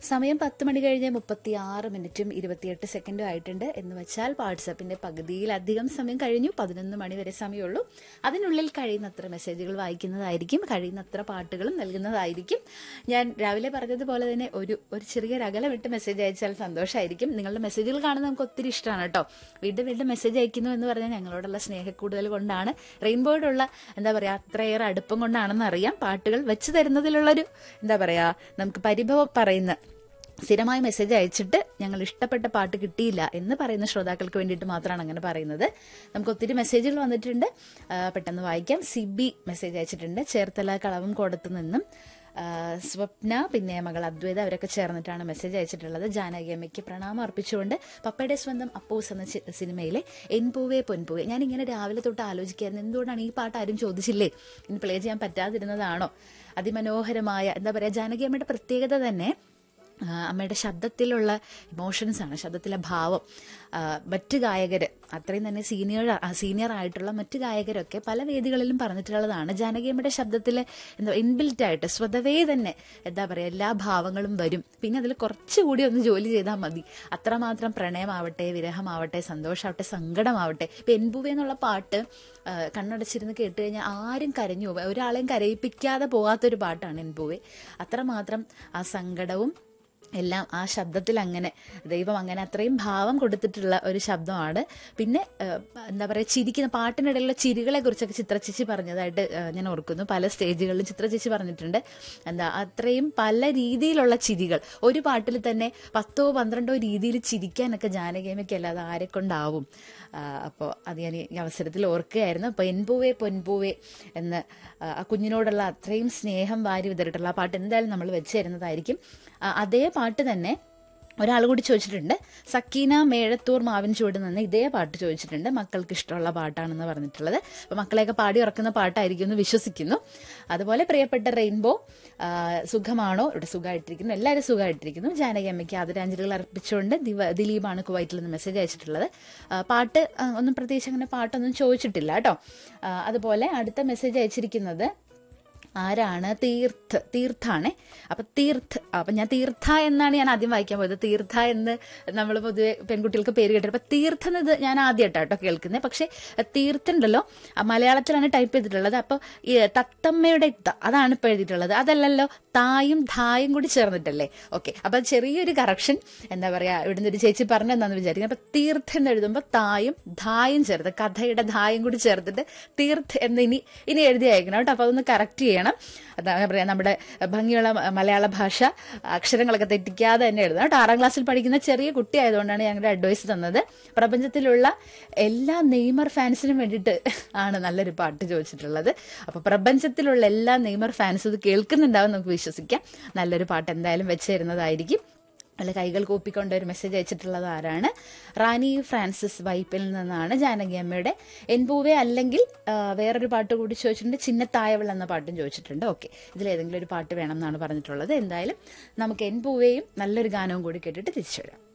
സമയം പത്ത് മണി കഴിഞ്ഞ് മുപ്പത്തി ആറ് മിനിറ്റും ഇരുപത്തിയെട്ട് സെക്കൻഡും ആയിട്ടുണ്ട് എന്ന് വെച്ചാൽ വാട്സപ്പിന്റെ പകുതിയിലധികം സമയം കഴിഞ്ഞു പതിനൊന്ന് മണി വരെ സമയമുള്ളൂ അതിനുള്ളിൽ കഴിയുന്നത്ര മെസ്സേജുകൾ വായിക്കുന്നതായിരിക്കും കഴിയുന്നത്ര പാട്ടുകളും നൽകുന്നതായിരിക്കും ഞാൻ രാവിലെ പറഞ്ഞതുപോലെ തന്നെ ഒരു ഒരു ചെറിയ അകലം വിട്ട് മെസ്സേജ് അയച്ചാൽ സന്തോഷമായിരിക്കും നിങ്ങളുടെ മെസ്സേജുകൾ കാണുന്നത് നമുക്ക് ഒത്തിരി ഇഷ്ടമാണ് കേട്ടോ വീണ്ടും വീണ്ടും മെസ്സേജ് അയക്കുന്നു എന്ന് പറഞ്ഞാൽ ഞങ്ങളോടുള്ള സ്നേഹക്കൂടുതൽ കൊണ്ടാണ് റെയിൻബോയോടുള്ള എന്താ പറയുക അത്രയേറെ അടുപ്പം കൊണ്ടാണെന്ന് അറിയാം പാട്ടുകൾ വെച്ച് തരുന്നതിലുള്ളൊരു എന്താ പറയുക നമുക്ക് പരിഭവം പറയുന്ന സ്ഥിരമായി മെസ്സേജ് അയച്ചിട്ട് ഞങ്ങൾ ഇഷ്ടപ്പെട്ട പാട്ട് കിട്ടിയില്ല എന്ന് പറയുന്ന ശ്രോതാക്കൾക്ക് വേണ്ടിയിട്ട് മാത്രമാണ് അങ്ങനെ പറയുന്നത് നമുക്ക് ഒത്തിരി മെസ്സേജുകൾ വന്നിട്ടുണ്ട് ആ, പെട്ടെന്ന് വായിക്കാം സിബി മെസ്സേജ് അയച്ചിട്ടുണ്ട് ചേർത്തല കളവും കോടത്തു നിന്നും ആ, സ്വപ്ന പിന്നെ മകൾ അദ്വൈത അവരൊക്കെ ചേർന്നിട്ടാണ് മെസ്സേജ് അയച്ചിട്ടുള്ളത് ജാനകി അമ്മയ്ക്ക് പ്രണാമം അർപ്പിച്ചുകൊണ്ട് പപ്പയുടെ സ്വന്തം അപ്പൂസ് എന്ന ചി- സിനിമയിലെ എൻപൂവേ പൊൻപൂവേ ഞാൻ ഇങ്ങനെ രാവിലെ തൊട്ട് ആലോചിക്കായിരുന്നു എന്തുകൊണ്ടാണ് ഈ പാട്ട് ആരും ചോദിച്ചില്ലേ ഇനി പ്ലേ ചെയ്യാൻ പറ്റാതിരുന്നതാണോ അതിമനോഹരമായ എന്താ പറയുക ജാനകി അമ്മയുടെ പ്രത്യേകത തന്നെ ആ, അമ്മയുടെ ശബ്ദത്തിലുള്ള ഇമോഷൻസ് ആണ് ശബ്ദത്തിലെ ഭാവം ആ, മറ്റ് ഗായകർ അത്രയും തന്നെ സീനിയർ സീനിയർ ആയിട്ടുള്ള മറ്റ് ഗായകരൊക്കെ പല വേദികളിലും പറഞ്ഞിട്ടുള്ളതാണ് ജാനകിയമ്മയുടെ ശബ്ദത്തിൽ എന്താ ഇൻബിൽറ്റ് ആയിട്ട് സ്വതവേ തന്നെ എന്താ പറയുക എല്ലാ ഭാവങ്ങളും വരും പിന്നെ അതിൽ കുറച്ചുകൂടി ഒന്ന് ജോലി ചെയ്താൽ മതി അത്രമാത്രം പ്രണയമാവട്ടെ വിരഹമാവട്ടെ സന്തോഷമാവട്ടെ സങ്കടമാവട്ടെ ഇപ്പൊ എൻപുവേ എന്നുള്ള പാട്ട് ആ, കണ്ണടച്ചിരുന്ന് കേട്ട് കഴിഞ്ഞാൽ ആരും കരഞ്ഞു പോകും ഒരാളെയും കരയിപ്പിക്കാതെ പോകാത്തൊരു പാട്ടാണ് എൻപുവേ അത്രമാത്രം ആ സങ്കടവും എല്ലാം ആ ശബ്ദത്തിൽ അങ്ങനെ ദൈവം അങ്ങനെ അത്രയും ഭാവം കൊടുത്തിട്ടുള്ള ഒരു ശബ്ദമാണ് പിന്നെ ഏഹ്, എന്താ പറയുക ചിരിക്കുന്ന പാട്ടിനിടയിലുള്ള ചിരികളെ കുറിച്ചൊക്കെ ചിത്രചേച്ചി പറഞ്ഞതായിട്ട് ഏഹ്, ഞാൻ ഓർക്കുന്നു പല സ്റ്റേജുകളിലും ചിത്രചേച്ചി പറഞ്ഞിട്ടുണ്ട് എന്താ അത്രയും പല രീതിയിലുള്ള ചിരികൾ ഒരു പാട്ടിൽ തന്നെ പത്തോ പന്ത്രണ്ടോ രീതിയിൽ ചിരിക്കാനൊക്കെ ജാനകേമയ്ക്ക് അല്ലാതെ ആരെ കൊണ്ടാവും അപ്പോൾ അത് ഞാൻ ഈ അവസരത്തിൽ ഓർക്കുകയായിരുന്നു അപ്പോൾ എൻപൂവേ പൊൻപൂവേ എന്ന് ആ, ആ കുഞ്ഞിനോടുള്ള അത്രയും സ്നേഹം വാരി വിതറിയിട്ടുള്ള ആ പാട്ട് എന്തായാലും നമ്മൾ വെച്ച് തരുന്നതായിരിക്കും ആ, അതേ പാട്ട് തന്നെ ഒരാൾ കൂടി ചോദിച്ചിട്ടുണ്ട് സക്കീന മേഴത്തൂർ മാവിൻ ചുവട് നിന്ന് ഇതേ പാട്ട് ചോദിച്ചിട്ടുണ്ട് മക്കൾക്ക് ഇഷ്ടമുള്ള പാട്ടാണെന്ന് പറഞ്ഞിട്ടുള്ളത് അപ്പോൾ മക്കളെയൊക്കെ പാടി ഉറക്കുന്ന പാട്ടായിരിക്കും എന്ന് വിശ്വസിക്കുന്നു അതുപോലെ പ്രിയപ്പെട്ട റെയിൻബോ ആ, സുഖമാണോ ഇവിടെ സുഖമായിട്ടിരിക്കുന്നു എല്ലാവരും സുഖമായിട്ടിരിക്കുന്നു ജാനകി അമ്മയ്ക്ക് ആദരാഞ്ജലികൾ അർപ്പിച്ചുകൊണ്ട് ദിവ ദിലീപാണ് കുവൈറ്റിൽ നിന്ന് മെസ്സേജ് അയച്ചിട്ടുള്ളത് ആ, പാട്ട് ആ, ഒന്നും പ്രത്യേകിച്ച് അങ്ങനെ പാട്ടൊന്നും ചോദിച്ചിട്ടില്ല കേട്ടോ ആ, അതുപോലെ അടുത്ത മെസ്സേജ് അയച്ചിരിക്കുന്നത് ആരാണ് തീർത്ത് തീർത്ഥാണേ അപ്പൊ തീർത്ത് അപ്പൊ ഞാൻ തീർത്ഥ എന്നാണ് ഞാൻ ആദ്യം വായിക്കാൻ പോയത് തീർത്ഥ എന്ന് നമ്മൾ പൊതുവെ പെൺകുട്ടികൾക്ക് പേര് കേട്ടത് അപ്പൊ തീർത്ഥ എന്നത് ഞാൻ ആദ്യമായിട്ടാണ് കേട്ടോ കേൾക്കുന്നത് പക്ഷെ തീർത്ഥുണ്ടല്ലോ ആ മലയാളത്തിലാണ് ടൈപ്പ് ചെയ്തിട്ടുള്ളത് അപ്പൊ ഈ തത്തമ്മയുടെ ത അതാണ് ഇപ്പൊ എഴുതിയിട്ടുള്ളത് അതല്ലല്ലോ തായും ധായും കൂടി ചേർന്നിട്ടല്ലേ ഓക്കെ അപ്പൊ ചെറിയൊരു കറക്ഷൻ എന്താ പറയാ ഇവിടുന്ന് ഒരു ചേച്ചി പറഞ്ഞെന്നാന്ന് വിചാരിക്കുന്നത് അപ്പൊ തീർത്ഥ് എന്ന് എഴുതുമ്പോൾ തായും ധായും ചേർത്ത് കഥയുടെ ധായും കൂടി ചേർത്തിട്ട് തീർത്ഥ് എന്ന് ഇനി ഇനി എഴുതി അയക്കണം കേട്ടോ അപ്പൊ അതൊന്ന് കറക്റ്റ് ചെയ്യണം എന്താ പറയാ നമ്മുടെ ഭംഗിയുള്ള മ- മലയാള ഭാഷ അക്ഷരങ്ങളൊക്കെ തെറ്റിക്കാതെ തന്നെ എഴുതണം കേട്ടോ ആറാം ക്ലാസ്സിൽ പഠിക്കുന്ന ചെറിയ കുട്ടി ആയതുകൊണ്ടാണ് ഞങ്ങളുടെ അഡ്വൈസ് തന്നത് പ്രപഞ്ചത്തിലുള്ള എല്ലാ നെയ്മർ ഫാൻസിനും വേണ്ടിയിട്ട് ആണ് നല്ലൊരു പാട്ട് ചോദിച്ചിട്ടുള്ളത് അപ്പൊ പ്രപഞ്ചത്തിലുള്ള എല്ലാ നെയ്മർ ഫാൻസും ഇത് കേൾക്കുന്നുണ്ടാവും നമുക്ക് വിശ്വസിക്കാം നല്ലൊരു പാട്ട് എന്തായാലും വെച്ച് തരുന്നതായിരിക്കും അല്ല കൈകൾ കൂപ്പിക്കൊണ്ട് ഒരു മെസ്സേജ് അയച്ചിട്ടുള്ളത് ആരാണ് റാണി ഫ്രാൻസിസ് വൈപ്പിൽ നിന്നാണ് ജാനകി അമ്മയുടെ എൻപൂവെ അല്ലെങ്കിൽ ആ, വേറൊരു പാട്ട് കൂടി ചോദിച്ചിട്ടുണ്ട് ചിന്നത്തായവൾ എന്ന പാട്ടും ചോദിച്ചിട്ടുണ്ട് ഓക്കെ ഇതിലേതെങ്കിലും ഒരു പാട്ട് വേണം എന്നാണ് പറഞ്ഞിട്ടുള്ളത് എന്തായാലും നമുക്ക് എൻപൂവയും നല്ലൊരു ഗാനവും കൂടി കേട്ടിട്ട് തിരിച്ചു വരാം